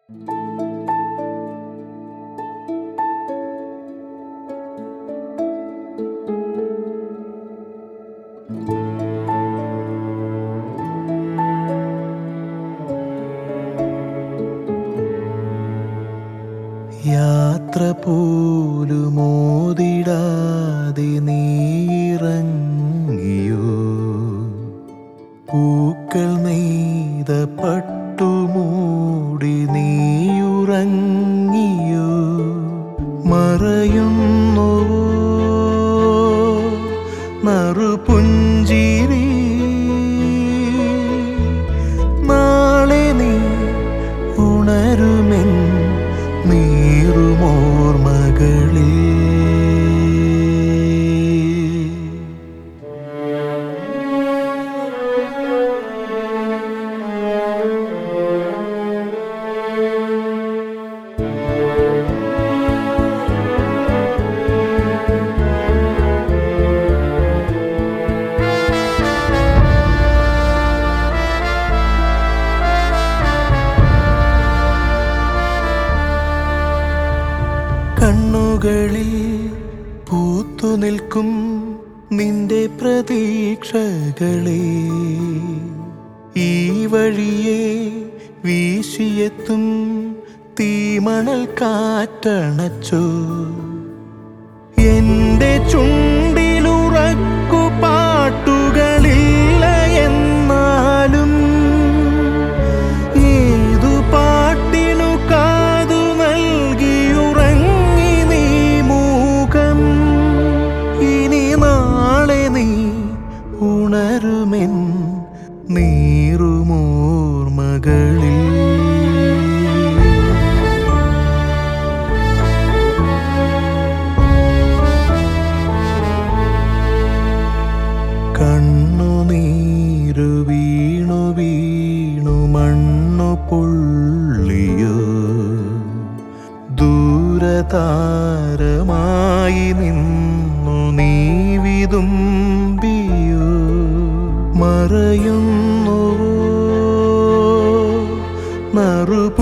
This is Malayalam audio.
യാത്ര പോലുമോതിടാതെ നീറങ്ങിയോ പൂക്കൾ നെയ്ത പട്ടുമൂടി നീയുറങ്ങിയോ മറയുന്നു നറുപുഞ്ചിരി നാളെ നീ ഉണരുമെൻ നീറുമോർമകളിൽ കണ്ണുകളിൽ പൂത്തു നിൽക്കും നിന്റെ പ്രതീക്ഷകളെ ഈ വഴിയെ വീശിയെത്തും തീമണൽ കാറ്റണച്ചോ എന്റെ ചുണ്ടിലുറക്കു പാട്ടുകളില്ല എന്നാലും ഏതു പാട്ടിനു കാതു നൽകിയുറങ്ങി നീ മൂകം ഇനി നാളെ നീ ഉണരുമെൻ നീറുമോർമകളിൽ കണ്ണുനീരു വീണു വീണു മണ്ണു പൊള്ളിയോ ദൂരതാരമായി നിന്നു നീ വിതുമ്പിയോ മറയുന്നു നറുപുഞ്ചിരി